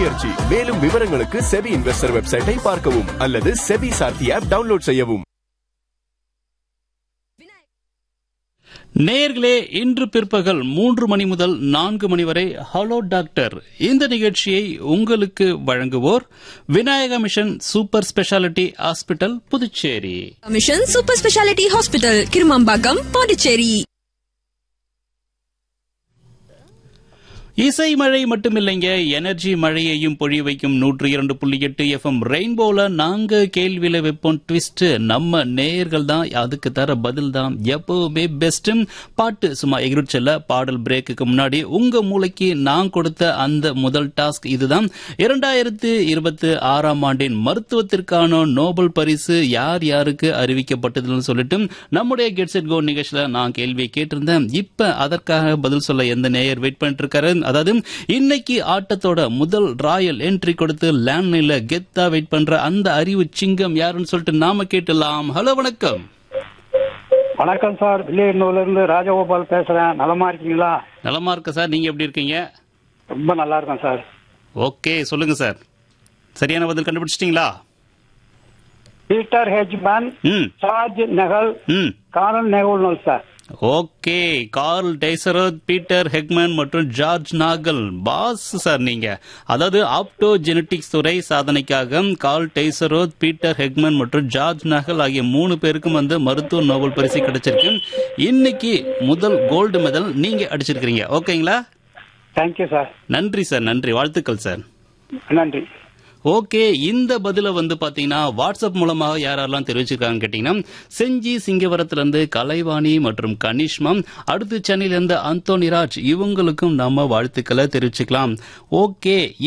முயற்சி மேலும் விவரங்களுக்கு செபி இன்வெஸ்டர் வெப்சைட்டை பார்க்கவும் அல்லது செபி சார்த்தி ஆப் டவுன்லோட் செய்யவும் நேயர்களே இன்று பிற்பகல் மூன்று மணி முதல் நான்கு மணி வரை ஹலோ டாக்டர் இந்த நிகழ்ச்சியை உங்களுக்கு வழங்குவோர் Vinayaka mission super speciality hospital Puducherry mission super speciality hospital Kirumampakkam Pondicherry இசை மழை மட்டுமில்லைங்க எனர்ஜி மழையையும் பொழி வைக்கும் நூற்று இரண்டு புள்ளி எட்டு எஃப்எம் ரெயின்போல நாங்க கேள்வியில வைப்போம் ட்விஸ்ட் நம்ம நேயர்கள் தான் அதுக்கு தர பதில் தான் எப்பவுமே பெஸ்ட் பாட்டு சும்மா எகிரிச்சல்ல பாடல் பிரேக்குக்கு முன்னாடி உங்க மூளைக்கு நான் கொடுத்த அந்த முதல் டாஸ்க் இதுதான் இரண்டாயிரத்து இருபத்தி ஆறாம் ஆண்டின் மருத்துவத்திற்கான நோபல் பரிசு யார் யாருக்கு அறிவிக்கப்பட்டதுன்னு சொல்லிட்டு நம்முடைய கெட் செட் கோ நிகழ்ச்சியில நான் கேள்வியை கேட்டிருந்தேன் இப்ப அதற்காக பதில் சொல்ல எந்த நேயர் வெயிட் பண்ணிட்டு இருக்காரு அதாவது இன்னைக்கு ஆட்டத்தோட முதல் ராயல் என்ட்ரி கொடுத்து லேண்ட்லைன்ல கெத்தா வெயிட் பண்ற அந்த அறிவு சிங்கம் யாருன்னு சொல்லிட்டு நாம கேட்டலாம் ஹலோ வணக்கம் வணக்கம் சார் வில்லியனூர்ல இருந்து ராஜகோபால் பேசுறேன் நலமா இருக்கீங்களா நலமா இருக்க சார் நீங்க எப்படி இருக்கீங்க ரொம்ப நல்லா இருக்கேன் சார் ஓகே சொல்லுங்க சார் சரியான பதில் கண்டுபிடிச்சிட்டீங்களா பீட்டர் ஹெஜ்மேன் ம் சார்ஜ் நெகல் ம் Karl Nagel sir okay Karl Deisseroth Peter Hegemann மற்றும் ஜார்ஜ் நாகல் பாஸ் சார் நீங்க அதாவது ஆப்டோ ஜெனட்டிக்ஸ் துறை சாதனைக்காக கார்ல் டைசரோத் பீட்டர் ஹெக்மன் மற்றும் ஜார்ஜ் நாகல் ஆகிய மூணு பேருக்கும் வந்து மருத்துவ நோபல் பரிசு கிடைச்சிருக்கு இன்னைக்கு முதல் கோல்டு மெடல் நீங்க அடிச்சிருக்கீங்க ஓகேங்களா தேங்க்யூ சார் நன்றி சார் நன்றி வாழ்த்துக்கள் சார் நன்றி ஓகே இந்த பதில வந்து பாத்தீங்கன்னா வாட்ஸ்அப் மூலமாக யாரெல்லாம் தெரிவிச்சிருக்காங்கன்னு கேட்டீங்கன்னா செஞ்சி சிங்கவரத்துல இருந்து கலைவாணி மற்றும் கனிஷ்மம் அடுத்து சென்னையில இருந்து அந்தோனிராஜ் இவங்களுக்கும் நம்ம வாழ்த்துக்களை தெரிவிச்சுக்கலாம் ஓகே